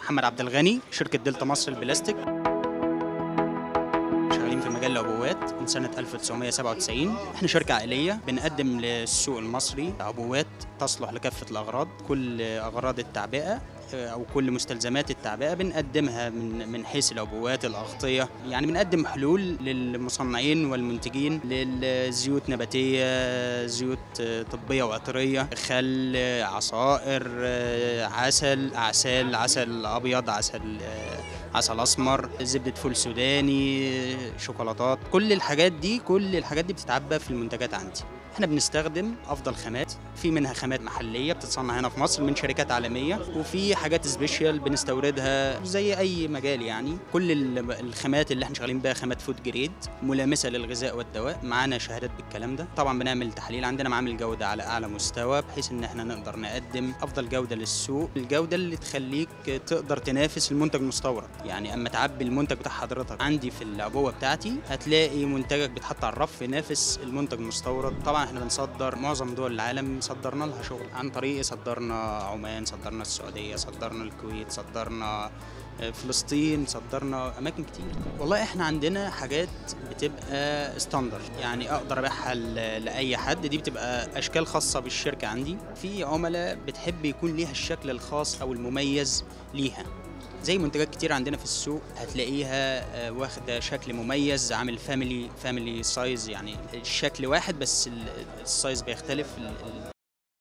محمد عبد الغني شركة دلتا مصر البلاستيك شغالين في مجال العبوات من سنة 1997 احنا شركة عائلية بنقدم للسوق المصري عبوات تصلح لكافة الأغراض كل أغراض التعبئة او كل مستلزمات التعبئه بنقدمها من من حيث العبوات الاغطيه يعني بنقدم حلول للمصنعين والمنتجين للزيوت نباتيه زيوت طبيه وعطريه خل عصائر عسل اعسال عسل ابيض عسل عسل اسمر زبده فول سوداني شوكولاتات كل الحاجات دي كل الحاجات دي بتتعبى في المنتجات عندي احنا بنستخدم افضل خامات في منها خامات محليه بتتصنع هنا في مصر من شركات عالميه وفي حاجات سبيشال بنستوردها زي اي مجال يعني كل الخامات اللي احنا شغالين بيها خامات فود جريد ملامسه للغذاء والدواء معانا شهادات بالكلام ده طبعا بنعمل تحليل عندنا معامل جوده على اعلى مستوى بحيث ان احنا نقدر نقدم افضل جوده للسوق الجوده اللي تخليك تقدر تنافس المنتج المستورد يعني اما تعبي المنتج بتاع حضرتك عندي في العبوه بتاعتي هتلاقي منتجك بيتحط على الرف ينافس المنتج المستورد طبعا احنا بنصدر معظم دول العالم صدرنا لها شغل عن طريق صدرنا عمان صدرنا السعوديه صدرنا الكويت صدرنا فلسطين صدرنا اماكن كتير والله احنا عندنا حاجات بتبقى ستاندر يعني اقدر ابيعها لاي حد دي بتبقى اشكال خاصه بالشركه عندي في عملاء بتحب يكون ليها الشكل الخاص او المميز ليها زي منتجات كتير عندنا في السوق هتلاقيها واخده شكل مميز عامل فاميلي فاميلي سايز يعني الشكل واحد بس السايز بيختلف